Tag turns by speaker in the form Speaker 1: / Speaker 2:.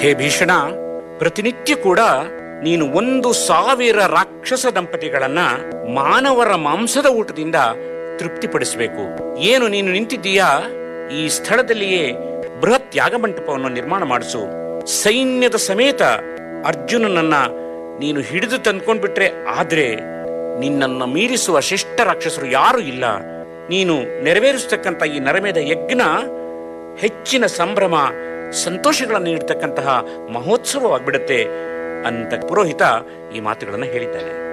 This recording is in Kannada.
Speaker 1: ಹೇ ಭೀಷಣ ಪ್ರತಿನಿತ್ಯ ಕೂಡ ನೀನು ಒಂದು ಸಾವಿರ ರಾಕ್ಷಸ ದಂಪತಿಗಳನ್ನ ಮಾನವರ ಮಾಂಸದ ಊಟದಿಂದ ತೃಪ್ತಿಪಡಿಸಬೇಕು ಏನು ನೀನು ನಿಂತಿದ್ದೀಯಾ ಈ ಸ್ಥಳದಲ್ಲಿಯೇ ಬೃಹತ್ ಯಾಗಮಂಟಪವನ್ನು ನಿರ್ಮಾಣ ಮಾಡಿಸು ಸೈನ್ಯದ ಸಮೇತ ಅರ್ಜುನನನ್ನ ನೀನು ಹಿಡಿದು ತಂದ್ಕೊಂಡ್ಬಿಟ್ರೆ ಆದ್ರೆ ನಿನ್ನನ್ನ ಮೀರಿಸುವ ಶಿಷ್ಟ ರಾಕ್ಷಸರು ಯಾರೂ ಇಲ್ಲ ನೀನು ನೆರವೇರಿಸತಕ್ಕಂಥ ಈ ನರಮೇಧ ಯಜ್ಞ ಹೆಚ್ಚಿನ ಸಂಭ್ರಮ ಸಂತೋಷಗಳನ್ನು ನೀಡತಕ್ಕಂತಹ ಮಹೋತ್ಸವವಾಗ್ಬಿಡುತ್ತೆ ಅಂತ ಪುರೋಹಿತ ಈ ಮಾತುಗಳನ್ನು ಹೇಳಿದ್ದಾನೆ